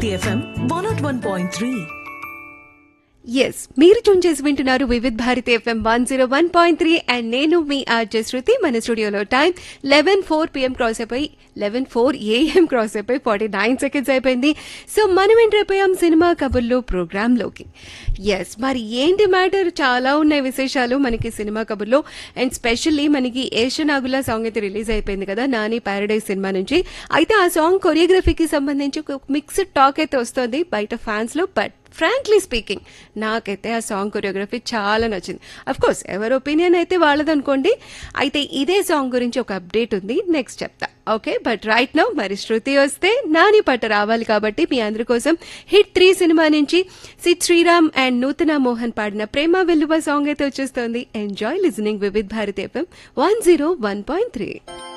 Bharati FM one naught one point three yes మీరు tune చేసి వింటున్నారు Vividh Bharati FM one zero one point three and నేను మీ ఆర్జే శృతి మన స్టూడియోలో time eleven four PM cross అయిపోయి లెవెన్ ఫోర్ ఏఎం క్రాస్ అయిపోయి ఫార్టీ నైన్ సెకండ్స్ అయిపోయింది సో మనం ఎంటర్ అయిపోయాం సినిమా కబుర్లు ప్రోగ్రాంలోకి ఎస్ మరి ఏంటి మ్యాటర్ చాలా ఉన్నాయి విశేషాలు మనకి సినిమా కబుర్లో అండ్ స్పెషల్లీ మనకి ఏషనాగుల సాంగ్ అయితే రిలీజ్ అయిపోయింది కదా నాని ప్యారడైజ్ సినిమా నుంచి అయితే ఆ సాంగ్ కొరియోగ్రఫీకి సంబంధించి ఒక మిక్స్డ్ టాక్ అయితే వస్తుంది బయట ఫ్యాన్స్ లో బట్ ఫ్రాంక్లీ స్పీకింగ్ నాకైతే ఆ సాంగ్ కొరియోగ్రఫీ చాలా నచ్చింది అఫ్ కోర్స్ ఎవరి ఒపీనియన్ అయితే వాళ్ళదనుకోండి అయితే ఇదే సాంగ్ గురించి ఒక అప్డేట్ ఉంది నెక్స్ట్ చెప్తా ఓకే బట్ రైట్ నౌ మరి శృతి వస్తే నాని పట్ట రావాలి కాబట్టి మీ అందరి కోసం హిట్ త్రీ సినిమా నుంచి సిద్ శ్రీరామ్ అండ్ నూతన మోహన్ పాడిన ప్రేమ వెల్లువ సాంగ్ అయితే వచ్చేస్తుంది enjoy listening Vividh Bharati FM one zero one point three